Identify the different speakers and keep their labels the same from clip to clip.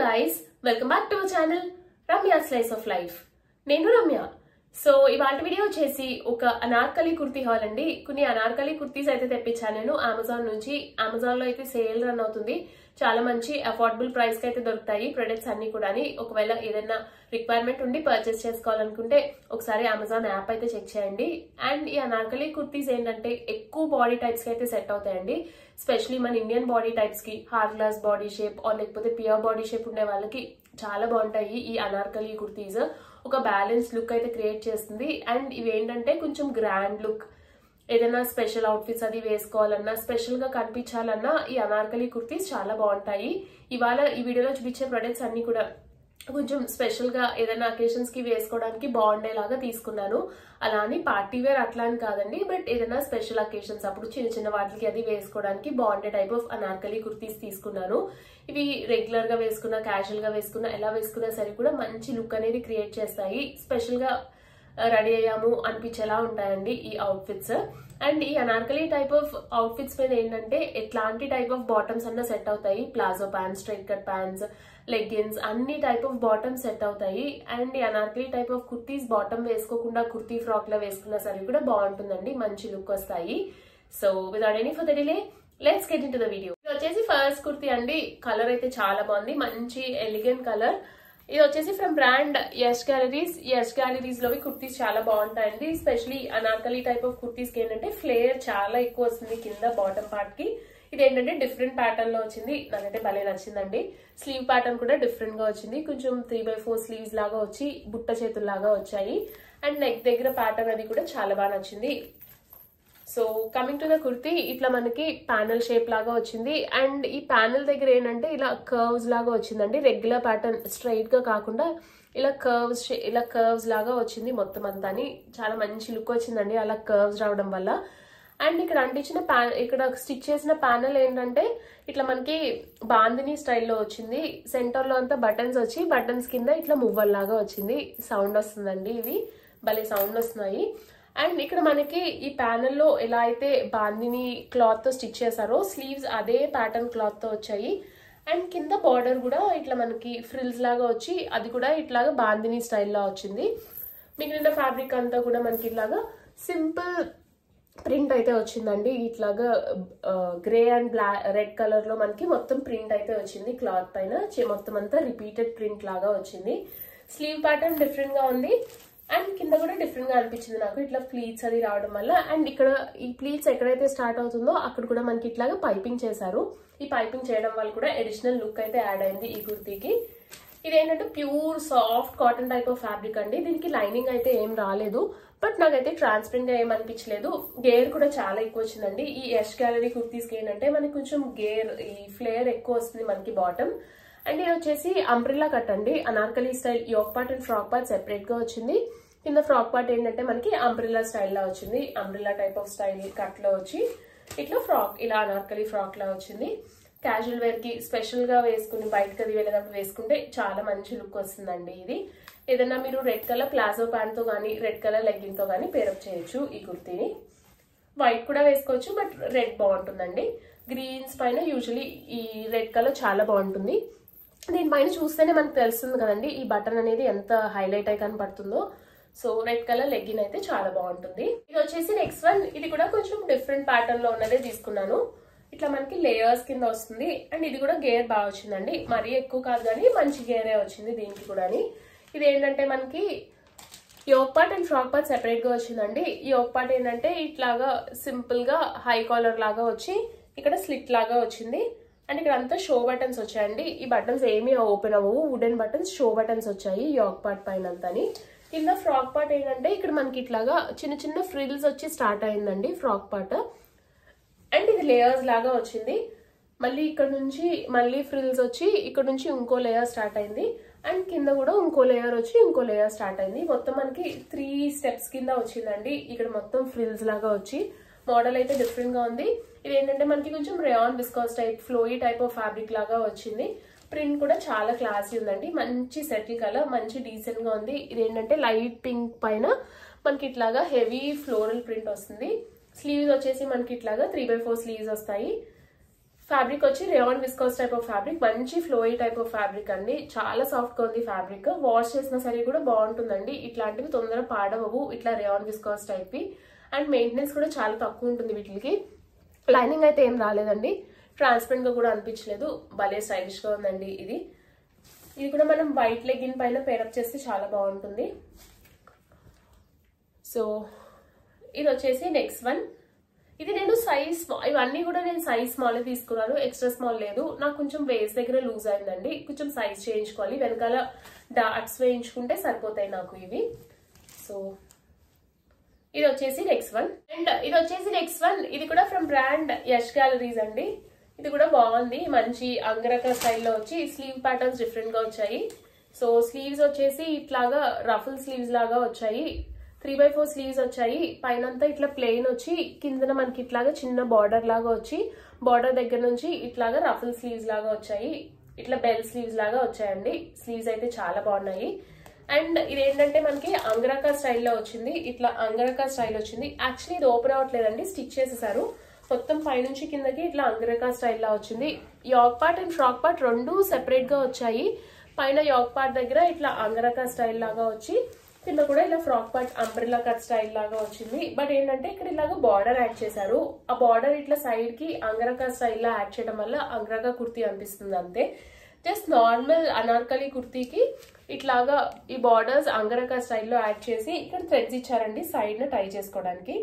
Speaker 1: guys welcome back to our channel Ramya slice of life నేను Ramya so ఇవాళ video వచ్చేసి ఒక అనార్కలి కుర్తీ హాల్ అండి కొన్ని అనార్కలి కుర్తీస్ అయితే తెప్పించాను నేను అమెజాన్ నుంచి అమెజాన్ లో అయితే సేల్ రన్ అవుతుంది చాలా మంచి అఫోర్డబుల్ ప్రైస్ కి అయితే దొరుకుతాయి ప్రొడక్ట్స్ అన్ని కూడా ఒకవేళ ఏదైనా రిక్వైర్మెంట్ ఉండి పర్చేస్ చేసుకోవాలనుకుంటే ఒకసారి అమెజాన్ యాప్ అయితే చెక్ చేయండి అండ్ ఈ అనార్కలి కుర్తీస్ ఏంటంటే ఎక్కువ బాడీ టైప్స్ కి అయితే సెట్ అవుతాయండి స్పెషలీ మన ఇండియన్ బాడీ టైప్స్ కి hourglass body shape or లేకపోతే ప్యూర్ బాడీ షేప్ ఉండే వాళ్ళకి చాలా బాగుంటాయి ఈ అనార్కలి కుర్తీస్ ఒక బ్యాలెన్స్ లుక్ అయితే క్రియేట్ చేస్తుంది అండ్ ఇవి ఏంటంటే కొంచెం గ్రాండ్ లుక్ ఏదైనా స్పెషల్ అవుట్ఫిట్స్ అది వేసుకోవాలన్నా స్పెషల్ గా కనిపించాలన్నా ఈ అనార్కలి కుర్తీస్ చాలా బాగుంటాయి ఇవాళ ఈ వీడియోలో చూపించే ప్రొడక్ట్స్ అన్ని కూడా కొంచెం స్పెషల్ గా ఏదైనా అకేషన్స్ కి వేసుకోవడానికి బాగుండేలాగా తీసుకున్నాను అలా అని పార్టీ వేర్ అట్లా అని కాదండి బట్ ఏదైనా స్పెషల్ అకేషన్స్ అప్పుడు చిన్న చిన్న వాటికి అది వేసుకోవడానికి బాగుండే టైప్ ఆఫ్ అనార్కలి కుర్తీస్ తీసుకున్నాను ఇవి రెగ్యులర్ గా వేసుకున్నా క్యాజువల్ గా వేసుకున్నా ఎలా వేసుకున్నా సరే కూడా మంచి లుక్ అనేది క్రియేట్ చేస్తాయి స్పెషల్ గా రెడీ అయ్యాము అనిపించేలా ఉంటాయండి ఈ అవుట్ఫిట్స్ అండ్ ఈ అనార్కలి టైప్ ఆఫ్ అవుట్ఫిట్స్ మీద ఏంటంటే ఎట్లాంటి టైప్ ఆఫ్ బాటమ్స్ అన్న సెట్ అవుతాయి palazzo pants straight cut pants leggings అన్ని టైప్ ఆఫ్ బాటమ్స్ సెట్ అవుతాయి అండ్ ఈ anarkali type of kurtis bottom వేసుకోకుండా కుర్తీ ఫ్రాక్ లో వేసుకున్నా సరే కూడా బాగుంటుందండి మంచి లుక్ వస్తాయి so without any for the delay let's get into the video ఇది వచ్చేసి ఫస్ట్ కుర్తీ అండి కలర్ అయితే చాలా బాగుంది మంచి ఎలిగెంట్ కలర్ ఇది వచ్చేసి from brand Yash galleries Yash galleries లోవి కుర్తీస్ చాలా బాగుంటాయండి specially anarkali type of kurtis కి ఏంటంటే ఫ్లేయర్ చాలా ఎక్కువ వస్తుంది కింద బాటమ్ పార్ట్ కి ఇది ఏంటంటే డిఫరెంట్ ప్యాటర్న్ లో వచ్చింది నాకైతే భలే నచ్చిందండి స్లీవ్ ప్యాటర్న్ కూడా డిఫరెంట్ గా వచ్చింది కొంచెం త్రీ బై ఫోర్ స్లీవ్స్ లాగా వచ్చి బుట్ట చేతుల్లాగా వచ్చాయి అండ్ నెక్ దగ్గర ప్యాటర్న్ అది కూడా చాలా బాగా నచ్చింది so coming to the kurti ఇట్లా మనకి ప్యానల్ షేప్ లాగా వచ్చింది అండ్ ఈ ప్యానల్ దగ్గర ఏంటంటే ఇలా కర్వ్స్ లాగా వచ్చిందండి రెగ్యులర్ ప్యాటర్న్ స్ట్రైట్ గా కాకుండా ఇలా కర్వ్స్ ఇలా కర్వ్స్ లాగా వచ్చింది మొత్తం అంతా చాలా మంచి లుక్ వచ్చిందండి అలా కర్వ్స్ రావడం వల్ల అండ్ ఇక్కడ అంటించిన ప్యా ఇక్కడ స్టిచ్ చేసిన ప్యానల్ ఏంటంటే ఇట్లా మనకి బాందిని స్టైల్లో వచ్చింది సెంటర్ లో అంతా బటన్స్ వచ్చి బటన్స్ కింద ఇట్లా మువ్వల్ లాగా వచ్చింది సౌండ్ వస్తుందండి ఇవి భలే సౌండ్ వస్తున్నాయి అండ్ ఇక్కడ మనకి ఈ ప్యానెల్ లో ఎలా అయితే బాందిని క్లాత్ తో స్టిచ్ చేశారో స్లీవ్స్ అదే ప్యాటర్న్ క్లాత్ తో వచ్చాయి అండ్ కింద బార్డర్ కూడా ఇట్లా మనకి ఫ్రిల్స్ లాగా వచ్చి అది కూడా ఇట్లాగా బాందిని స్టైల్లో వచ్చింది మిగిలిన ఫ్యాబ్రిక్ అంతా కూడా మనకి ఇట్లాగా సింపుల్ ప్రింట్ అయితే వచ్చిందండి ఇట్లాగా grey and black red colour లో మనకి మొత్తం ప్రింట్ అయితే వచ్చింది క్లాత్ పైన మొత్తం అంతా రిపీటెడ్ ప్రింట్ లాగా వచ్చింది స్లీవ్ ప్యాటర్న్ డిఫరెంట్ గా ఉంది అండ్ కింద కూడా డిఫరెంట్ గా అనిపించింది నాకు ఇట్లా ప్లీట్స్ అది రావడం వల్ల అండ్ ఇక్కడ ఈ ప్లీట్స్ ఎక్కడైతే స్టార్ట్ అవుతుందో అక్కడ కూడా మనకి ఇట్లాగా పైపింగ్ చేశారు ఈ పైపింగ్ చేయడం వల్ల కూడా అడిషనల్ లుక్ అయితే యాడ్ అయింది ఈ కుర్తీకి ఇదేంటంటే pure soft cotton type of fabric అండి దీనికి లైనింగ్ అయితే ఏం రాలేదు బట్ నాకైతే ట్రాన్స్పరెంట్ గా ఏం అనిపించలేదు గేర్ కూడా చాలా ఎక్కువ వచ్చిందండి ఈ యష్ గ్యాలరీ కుర్తీస్కి ఏంటంటే మనకి కొంచెం గేర్ ఈ ఫ్లేయర్ ఎక్కువ వస్తుంది మనకి బాటమ్ అండ్ ఇది వచ్చేసి అంబ్రిల్లా కట్ అండి anarkali style yoke part and frock part separate గా వచ్చింది కింద ఫ్రాక్ పార్ట్ ఏంటంటే మనకి అంబ్రిల్లా స్టైల్లో వచ్చింది umbrella type of style cut లో వచ్చి ఇట్లా ఫ్రాక్ ఇలా అనార్కలి ఫ్రాక్ లా వచ్చింది క్యాజువల్ వేర్ కి స్పెషల్ గా వేసుకుని బయటకు అది వెళ్ళేటప్పుడు వేసుకుంటే చాలా మంచి లుక్ వస్తుందండి ఇది ఏదైనా మీరు రెడ్ కలర్ ప్లాజో ప్యాంట్ తో కానీ రెడ్ కలర్ లెగ్గింగ్ తో కానీ పేరప్ చేయొచ్చు ఈ కుర్తీని వైట్ కూడా వేసుకోవచ్చు బట్ రెడ్ బాగుంటుందండి గ్రీన్స్ పైన యూజువలీ ఈ రెడ్ కలర్ చాలా బాగుంటుంది దీనిపైన చూస్తేనే మనకు తెలుస్తుంది కదండి ఈ బటన్ అనేది ఎంత హైలైట్ అయి కనపడుతుందో సో రెడ్ కలర్ లెగ్గిన్ అయితే చాలా బాగుంటుంది ఇది వచ్చేసి నెక్స్ట్ వన్ ఇది కూడా కొంచెం డిఫరెంట్ ప్యాటర్న్ లో ఉన్నదే తీసుకున్నాను ఇట్లా మనకి లేయర్స్ కింద వస్తుంది అండ్ ఇది కూడా గేర్ బాగా వచ్చిందండి మరీ ఎక్కువ కాదు కానీ మంచి గేరే వచ్చింది దీనికి కూడా ఇది ఏంటంటే మనకి yoke part and frock part separate గా వచ్చిందండి ఈ యోక్ పార్ట్ ఏంటంటే ఇట్లాగా సింపుల్ గా హై కాలర్ లాగా వచ్చి ఇక్కడ స్లిట్ లాగా వచ్చింది అండ్ ఇక్కడ అంతా షో బటన్స్ వచ్చాయండి ఈ బటన్స్ ఏమీ ఓపెన్ అవ్వవు వుడెన్ బటన్స్ షో బటన్స్ వచ్చాయి యోక్ పార్ట్ పైన అంతాని కింద ఫ్రాక్ పార్ట్ ఏంటంటే ఇక్కడ మనకి ఇట్లాగా చిన్న చిన్న ఫ్రిల్స్ వచ్చి స్టార్ట్ అయిందండి ఫ్రాక్ పార్ట్ అండ్ ఇది లేయర్స్ లాగా వచ్చింది మళ్ళీ ఇక్కడ నుంచి మళ్ళీ ఫ్రిల్స్ వచ్చి ఇక్కడ నుంచి ఇంకో లేయర్ స్టార్ట్ అయింది అండ్ కింద కూడా ఇంకో లేయర్ వచ్చి ఇంకో లేయర్ స్టార్ట్ అయింది మొత్తం మనకి త్రీ స్టెప్స్ కింద వచ్చిందండి ఇక్కడ మొత్తం ఫ్రిల్స్ లాగా వచ్చి మోడల్ అయితే డిఫరెంట్ గా ఉంది ఇది ఏంటంటే మనకి కొంచెం rayon viscose type flowy type of fabric లాగా వచ్చింది ప్రింట్ కూడా చాలా క్లాసీ ఉందండి మంచి సెటిల్ కలర్ మంచి డీసెంట్ గా ఉంది ఇది ఏంటంటే లైట్ పింక్ పైన మనకి ఇట్లాగా హెవీ ఫ్లోరల్ ప్రింట్ వస్తుంది స్లీవ్స్ వచ్చేసి మనకి ఇట్లాగా త్రీ బై ఫోర్ స్లీవ్స్ వస్తాయి ఫ్యాబ్రిక్ వచ్చి rayon viscose type of fabric మంచి ఫ్లోయి టైప్ ఆఫ్ ఫ్యాబ్రిక్ అండి చాలా సాఫ్ట్ గా ఉంది ఫ్యాబ్రిక్ వాష్ చేసిన సరే కూడా బాగుంటుందండి ఇట్లాంటివి తొందరగా పాడవవు ఇట్లా rayon viscose type and maintenance కూడా చాలా తక్కువ ఉంటుంది వీటికి లైనింగ్ అయితే ఏం రాలేదండి ట్రాన్స్పరెంట్ గా కూడా అనిపించలేదు భలే స్టైలిష్ గా ఉందండి ఇది ఇది కూడా మనం వైట్ లెగ్గిన్ పైన పేరప్ చేస్తే చాలా బాగుంటుంది సో ఇది వచ్చేసి నెక్స్ట్ వన్ ఇది నేను సైజ్ ఇవన్నీ కూడా నేను సైజ్ స్మాల్ తీసుకున్నాను ఎక్స్ట్రా స్మాల్ లేదు నాకు కొంచెం వేస్ట్ దగ్గర లూజ్ అయిందండి కొంచెం సైజ్ చేయించుకోవాలి వెనకాల డాట్స్ వేయించుకుంటే సరిపోతాయి నాకు ఇవి సో ఇది వచ్చేసి నెక్స్ట్ వన్ అండ్ ఇది వచ్చేసి నెక్స్ట్ వన్ ఇది కూడా ఫ్రమ్ బ్రాండ్ యష్ గ్యాలరీస్ అండి ఇది కూడా బాగుంది మంచి అంగరక స్టైల్లో వచ్చి స్లీవ్ ప్యాటర్న్స్ డిఫరెంట్ గా వచ్చాయి సో స్లీవ్స్ వచ్చేసి ఇట్లాగా రఫుల్ స్లీవ్స్ లాగా వచ్చాయి త్రీ బై ఫోర్ స్లీవ్స్ వచ్చాయి పైనంతా ఇట్లా ప్లెయిన్ వచ్చి కిందన మనకి ఇట్లాగా చిన్న బార్డర్ లాగా వచ్చి బార్డర్ దగ్గర నుంచి ఇట్లాగా రఫుల్ స్లీవ్స్ లాగా వచ్చాయి ఇట్లా బెల్ స్లీవ్స్ లాగా వచ్చాయండి స్లీవ్స్ అయితే చాలా బాగున్నాయి అండ్ ఇది ఏంటంటే మనకి అంగరకా స్టైల్లో వచ్చింది ఇట్లా అంగరకా స్టైల్ వచ్చింది యాక్చువల్లీ ఇది ఓపెన్ అవ్వట్లేదండి స్టిచ్ చేసేసారు మొత్తం పైనుంచి కిందకి ఇట్లా అంగరకా స్టైల్లో వచ్చింది yoke part and frock part రెండు సెపరేట్ గా వచ్చాయి పైన యాక్ పార్ట్ దగ్గర ఇట్లా అంగరకా స్టైల్ లాగా వచ్చి కింద కూడా ఇలా frock part umbrella cut style లాగా వచ్చింది బట్ ఏంటంటే ఇక్కడ ఇలాగా బార్డర్ యాడ్ చేశారు ఆ బార్డర్ ఇట్లా సైడ్ కి అంగరకా స్టైల్ లా యాడ్ చేయడం వల్ల అంగరకా కుర్తీ అనిపిస్తుంది అంతే జస్ట్ నార్మల్ అనార్కలి కుర్తీకి ఇట్లాగా ఈ బార్డర్స్ అంగరకా స్టైల్లో యాడ్ చేసి ఇక్కడ థ్రెడ్స్ ఇచ్చారండి సైడ్ న టై చేసుకోవడానికి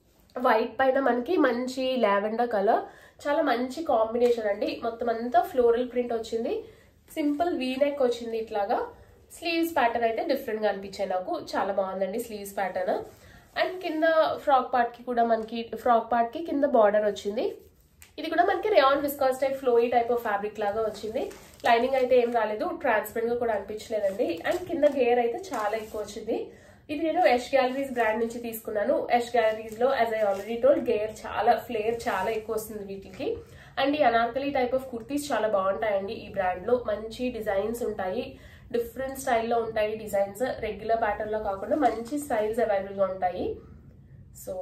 Speaker 1: వైట్ పైన మనకి మంచి లావెండర్ కలర్ చాలా మంచి కాంబినేషన్ అండి మొత్తం అంతా ఫ్లోరల్ ప్రింట్ వచ్చింది సింపుల్ వీ నెక్ వచ్చింది ఇట్లాగా స్లీవ్స్ ప్యాటర్న్ అయితే డిఫరెంట్ గా అనిపించాయి నాకు చాలా బాగుందండి స్లీవ్స్ ప్యాటర్న్ అండ్ కింద ఫ్రాక్ పార్ట్ కి కూడా మనకి ఫ్రాక్ పార్ట్ కి కింద బార్డర్ వచ్చింది ఇది కూడా మనకి rayon viscose type flowy type of fabric లాగా వచ్చింది లైనింగ్ అయితే ఏం రాలేదు ట్రాన్స్పరెంట్ గా కూడా అనిపించలేదండి అండ్ కింద గేర్ అయితే చాలా ఎక్కువ వచ్చింది ఇది నేను యష్ గ్యాలరీస్ బ్రాండ్ నుంచి తీసుకున్నాను యష్ గ్యాలరీస్ లో యాజ్ ఐ ఆల్రెడీ టోల్ గేర్ చాలా ఫ్లేర్ చాలా ఎక్కువ వస్తుంది వీటికి అండ్ ఈ అనార్కలి టైప్ ఆఫ్ కుర్తీస్ చాలా బాగుంటాయండి ఈ బ్రాండ్ లో మంచి డిజైన్స్ ఉంటాయి డిఫరెంట్ స్టైల్లో ఉంటాయి డిజైన్స్ రెగ్యులర్ ప్యాటర్న్ లో కాకుండా మంచి స్టైల్స్ అవైలబుల్ గా ఉంటాయి సో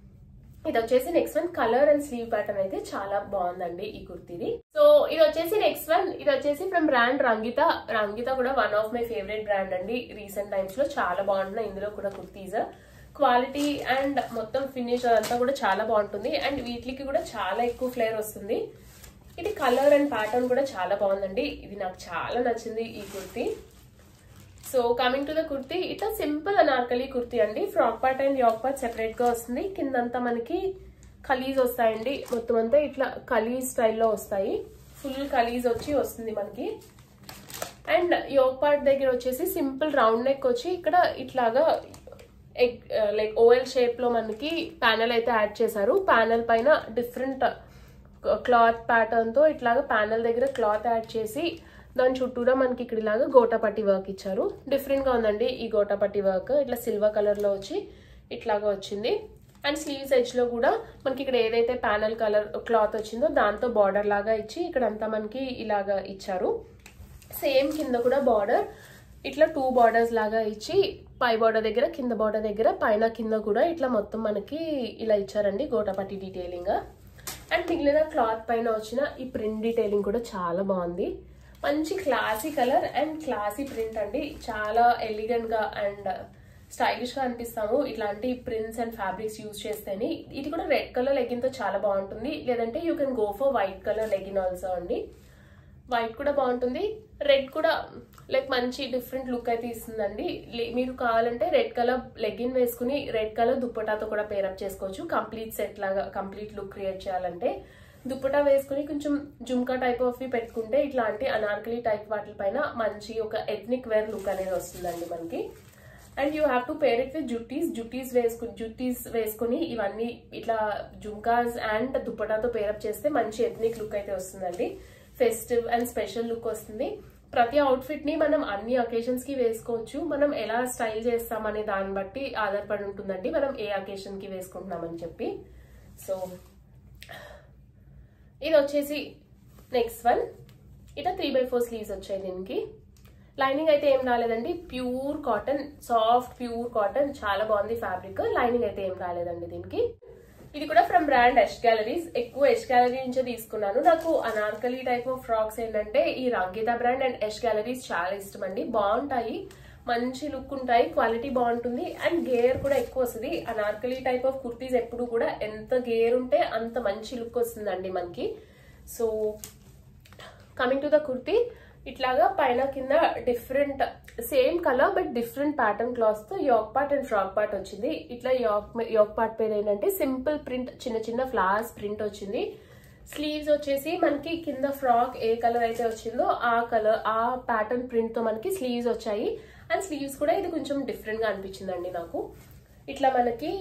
Speaker 1: ఇది వచ్చేసి next one colour and sleeve pattern అయితే చాలా బాగుందండి ఈ కుర్తీది సో ఇది వచ్చేసి నెక్స్ట్ వన్ ఇది వచ్చేసి ఫ్రమ్ బ్రాండ్ రంగిత రంగిత కూడా one of my favourite brand అండి రీసెంట్ టైమ్స్ లో చాలా బాగుంటున్నాయి ఇందులో కూడా కుర్తీస్ క్వాలిటీ అండ్ మొత్తం ఫినిష్ అదంతా కూడా చాలా బాగుంటుంది అండ్ వీటికి కూడా చాలా ఎక్కువ ఫ్లేర్ వస్తుంది ఇది కలర్ అండ్ ప్యాటర్న్ కూడా చాలా బాగుందండి ఇది నాకు చాలా నచ్చింది ఈ kurti so coming to the kurti ఇట్లా సింపుల్ అనార్కలి కుర్తీ అండి frock part and yoke part separate గా వస్తుంది కిందంతా మనకి కలీజ్ వస్తాయండి మొత్తం అంతా ఇట్లా కలీజ్ స్టైల్లో వస్తాయి ఫుల్ కలీజ్ వచ్చి వస్తుంది మనకి అండ్ యోక్ పార్ట్ దగ్గర వచ్చేసి సింపుల్ రౌండ్ నెక్ వచ్చి ఇక్కడ ఇట్లాగా ఎగ్ లైక్ ఓవెల్ షేప్ లో మనకి ప్యానెల్ అయితే యాడ్ చేశారు ప్యానెల్ పైన డిఫరెంట్ క్లాత్ ప్యాటర్న్ తో ఇట్లాగా ప్యానెల్ దగ్గర క్లాత్ యాడ్ చేసి దాని చుట్టూరా మనకి ఇక్కడ ఇలాగా గోటాపట్టి వర్క్ ఇచ్చారు డిఫరెంట్ గా ఉందండి ఈ గోటాపట్టి వర్క్ ఇట్లా సిల్వర్ కలర్ లో వచ్చి ఇట్లాగా వచ్చింది అండ్ స్లీవ్స్ ఎడ్జ్ లో కూడా మనకి ఇక్కడ ఏదైతే ప్యానెల్ కలర్ క్లాత్ వచ్చిందో దాంతో బార్డర్ లాగా ఇచ్చి ఇక్కడ అంతా మనకి ఇలాగా ఇచ్చారు సేమ్ కింద కూడా బార్డర్ ఇట్లా టూ బార్డర్స్ లాగా ఇచ్చి పై బార్డర్ దగ్గర కింద బార్డర్ దగ్గర పైన కింద కూడా ఇట్లా మొత్తం మనకి ఇలా ఇచ్చారండి గోటాపట్టి డీటెయిలింగ్ అండ్ మిగిలిన క్లాత్ పైన వచ్చిన ఈ ప్రింట్ డీటెయిలింగ్ కూడా చాలా బాగుంది మంచి classy colour and classy print అండి చాలా ఎలిగెంట్ గా అండ్ స్టైలిష్ గా అనిపిస్తాము ఇట్లాంటి ప్రింట్స్ అండ్ ఫ్యాబ్రిక్స్ యూజ్ చేస్తేనే ఇది కూడా రెడ్ కలర్ లెగిన్ తో చాలా బాగుంటుంది లేదంటే you can go for white colour legging also అండి వైట్ కూడా బాగుంటుంది రెడ్ కూడా లైక్ మంచి డిఫరెంట్ లుక్ అయితే ఇస్తుందండి లే- మీరు కావాలంటే రెడ్ కలర్ లెగిన్ వేసుకుని రెడ్ కలర్ దుప్పటాతో కూడా పేరప్ చేసుకోవచ్చు కంప్లీట్ సెట్ లాగా కంప్లీట్ లుక్ క్రియేట్ చేయాలంటే దుప్పటా వేసుకుని కొంచెం జుమ్కా టైప్ ఆఫ్ పెట్టుకుంటే ఇట్లాంటి అనార్కలి టైప్ వాటిపైన మంచి ఒక ఎథ్నిక్ వేర్ లుక్ అనేది వస్తుందండి మనకి and you have to pair it with juttis juttis వేసుకుని జుట్టీస్ వేసుకుని ఇవన్నీ ఇట్లా జుమ్కాస్ అండ్ దుప్పటాతో పేరప్ చేస్తే మంచి ఎథ్నిక్ లుక్ అయితే వస్తుందండి ఫెస్టివ్ అండ్ స్పెషల్ లుక్ వస్తుంది ప్రతి అవుట్ఫిట్ ని మనం అన్ని అకేషన్స్ కి వేసుకోవచ్చు మనం ఎలా స్టైల్ చేస్తాం అనే దాన్ని బట్టి ఆధారపడి ఉంటుందండి మనం ఏ అకేషన్ కి వేసుకుంటున్నామని చెప్పి సో ఇది వచ్చేసి నెక్స్ట్ వన్ ఇట్లా త్రీ బై ఫోర్ స్లీవ్స్ వచ్చాయి దీనికి లైనింగ్ అయితే ఏం రాలేదండి pure cotton soft pure cotton చాలా బాగుంది ఫ్యాబ్రిక్ లైనింగ్ అయితే ఏం రాలేదండి దీనికి ఇది కూడా ఫ్రమ్ బ్రాండ్ ఎష్ గ్యాలరీస్ ఎక్కువ ఎష్ గ్యాలరీ నుంచే తీసుకున్నాను నాకు అనార్కలి టైప్ ఆఫ్ ఫ్రాక్స్ ఏంటంటే ఈ Rangita brand and Yash galleries చాలా ఇష్టం అండి బాగుంటాయి మంచి లుక్ ఉంటాయి క్వాలిటీ బాగుంటుంది అండ్ గేర్ కూడా ఎక్కువ వస్తుంది అనార్కలి టైప్ ఆఫ్ కుర్తీస్ ఎప్పుడు కూడా ఎంత గేర్ ఉంటే అంత మంచి లుక్ వస్తుందండి మనకి so coming to the kurti ఇట్లాగా పైన కింద different same colour but different pattern cloth తో yoke part and frock part వచ్చింది ఇట్లా యోక్ యోక్ పార్ట్ పైన ఏంటంటే సింపుల్ ప్రింట్ చిన్న చిన్న ఫ్లవర్స్ ప్రింట్ వచ్చింది స్లీవ్స్ వచ్చేసి మనకి కింద ఫ్రాక్ ఏ కలర్ అయితే వచ్చిందో ఆ కలర్ ఆ ప్యాటర్న్ ప్రింట్ తో మనకి స్లీవ్స్ వచ్చాయి అండ్ స్లీవ్స్ కూడా ఇది కొంచెం డిఫరెంట్ గా అనిపించిందండి నాకు ఇట్లా మనకి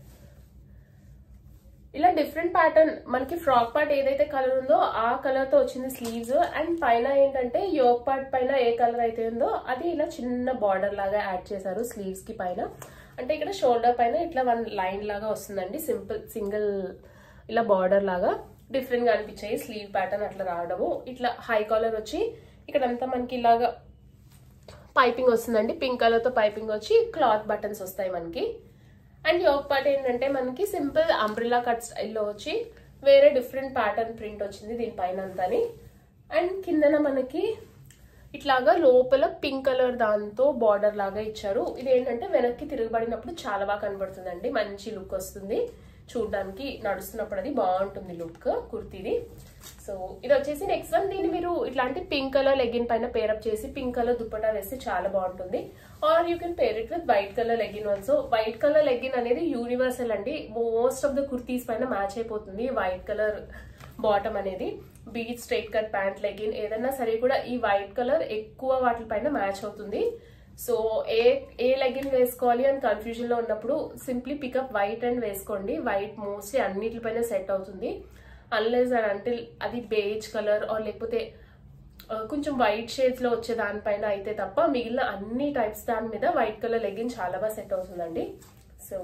Speaker 1: ఇలా డిఫరెంట్ ప్యాటర్న్ మనకి ఫ్రాక్ పార్ట్ ఏదైతే కలర్ ఉందో ఆ కలర్ తో వచ్చింది స్లీవ్స్ అండ్ పైన ఏంటంటే యోక్ పార్ట్ పైన ఏ కలర్ అయితే ఉందో అది ఇలా చిన్న బార్డర్ లాగా యాడ్ చేశారు స్లీవ్స్ కి పైన అంటే ఇక్కడ షోల్డర్ పైన ఇట్లా వన్ లైన్ లాగా వస్తుందండి సింపుల్ సింగిల్ ఇలా బార్డర్ లాగా డిఫరెంట్ గా అనిపించాయి స్లీవ్ ప్యాటర్న్ అట్లా రావడము ఇట్లా హై కాలర్ వచ్చి ఇక్కడంతా మనకి ఇలాగా పైపింగ్ వస్తుందండి పింక్ కలర్ తో పైపింగ్ వచ్చి క్లాత్ బటన్స్ వస్తాయి మనకి అండ్ యోక్ పార్ట్ ఏంటంటే మనకి సింపుల్ అంబ్రిల్లా కట్ స్టైల్లో వచ్చి వేరే డిఫరెంట్ ప్యాటర్న్ ప్రింట్ వచ్చింది దీనిపైన అంతాని అండ్ కిందన మనకి ఇట్లాగా లోపల పింక్ కలర్ దాంతో బార్డర్ లాగా ఇచ్చారు ఇది ఏంటంటే వెనక్కి తిరగబడినప్పుడు చాలా బాగా కనబడుతుందండి మంచి లుక్ వస్తుంది చూడడానికి నడుస్తున్నప్పుడు అది బాగుంటుంది లుక్ కుర్తీది సో ఇది వచ్చేసి నెక్స్ట్ వన్ దీన్ని మీరు ఇట్లాంటి పింక్ కలర్ లెగిన్ పైన పేరప్ చేసి పింక్ కలర్ దుప్పటా వేస్తే చాలా బాగుంటుంది or you can pair it with white colour legging also white colour legging అనేది యూనివర్సల్ అండి మోస్ట్ ఆఫ్ ద కుర్తీస్ పైన మ్యాచ్ అయిపోతుంది వైట్ కలర్ బాటమ్ అనేది బీచ్ స్ట్రైట్ కట్ ప్యాంట్ లెగిన్ ఏదన్నా సరే కూడా ఈ వైట్ కలర్ ఎక్కువ వాటిపైన మ్యాచ్ అవుతుంది సో ఏ ఏ లెగిన్ వేసుకోవాలి అని కన్ఫ్యూజన్ లో ఉన్నప్పుడు సింప్లీ పికప్ వైట్ అండ్ వేసుకోండి వైట్ మోస్ట్లీ అన్నిటిపైన సెట్ అవుతుంది అన్లెస్ అండ్ అంటిల్ అది బేజ్ కలర్ ఆర్ లేకపోతే ఆ, కొంచెం వైట్ షేడ్స్ లో వచ్చే దానిపైన అయితే తప్ప మిగిలిన అన్ని టైప్స్ దాని మీద వైట్ కలర్ లెగిన్ చాలా బాగా సెట్ అవుతుందండి సో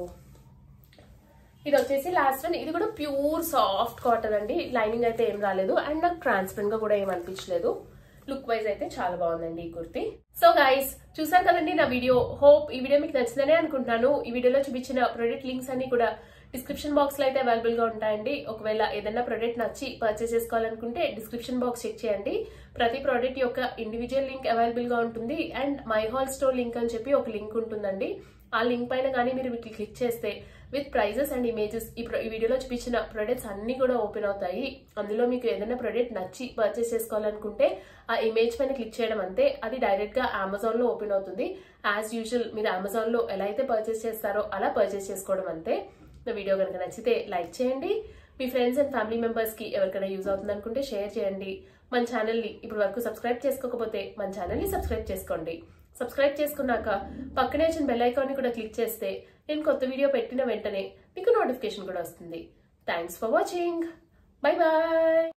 Speaker 1: ఇది వచ్చేసి లాస్ట్ వన్ ఇది కూడా ప్యూర్ సాఫ్ట్ కాటన్ అండి లైనింగ్ అయితే ఏం రాలేదు అండ్ నాకు ట్రాన్స్పరెంట్ గా కూడా ఏం అనిపించలేదు లుక్ వైజ్ అయితే చాలా బాగుందండి ఈ కుర్తి సో గైస్ చూసారు కదండి నా వీడియో హోప్ ఈ వీడియో మీకు నచ్చిందనే అనుకుంటున్నాను ఈ వీడియోలో చూపించిన ప్రొడక్ట్ లింక్స్ అన్ని కూడా డిస్క్రిప్షన్ బాక్స్ లో అయితే అవైలబుల్ గా ఉంటాయండి ఒకవేళ ఏదైనా ప్రొడక్ట్ నచ్చి పర్చేస్ చేసుకోవాలనుకుంటే డిస్క్రిప్షన్ బాక్స్ చెక్ చేయండి ప్రతి ప్రోడక్ట్ యొక్క ఇండివిజువల్ లింక్ అవైలబుల్ గా ఉంటుంది and my hall store link అని చెప్పి ఒక లింక్ ఉంటుందండి ఆ లింక్ పైన కానీ మీరు వీటికి క్లిక్ చేస్తే విత్ ప్రైజెస్ అండ్ ఇమేజెస్ ఈ pro- ఈ వీడియోలో చూపించిన ప్రొడక్ట్స్ అన్ని కూడా ఓపెన్ అవుతాయి అందులో మీకు ఏదైనా ప్రొడక్ట్ నచ్చి పర్చేస్ చేసుకోవాలనుకుంటే ఆ ఇమేజ్ పైన క్లిక్ చేయడం అంతే అది డైరెక్ట్ గా అమెజాన్ లో ఓపెన్ అవుతుంది యాజ్ యూజువల్ మీరు అమెజాన్ లో ఎలా అయితే పర్చేస్ చేస్తారో అలా పర్చేస్ చేసుకోవడం అంతే నా వీడియో కనుక నచ్చితే లైక్ చేయండి మీ ఫ్రెండ్స్ అండ్ ఫ్యామిలీ మెంబర్స్ కి ఎవరికైనా యూజ్ అవుతుంది అనుకుంటే షేర్ చేయండి మన ఛానల్ ని ఇప్పటి వరకు సబ్స్క్రైబ్ చేసుకోకపోతే మన ఛానల్ ని సబ్స్క్రైబ్ చేసుకోండి సబ్స్క్రైబ్ చేసుకున్నాక పక్కనే వచ్చిన బెల్ ఐకాన్ ని కూడా క్లిక్ చేస్తే నేను కొత్త వీడియో పెట్టిన వెంటనే మీకు నోటిఫికేషన్ కూడా వస్తుంది thanks for watching bye bye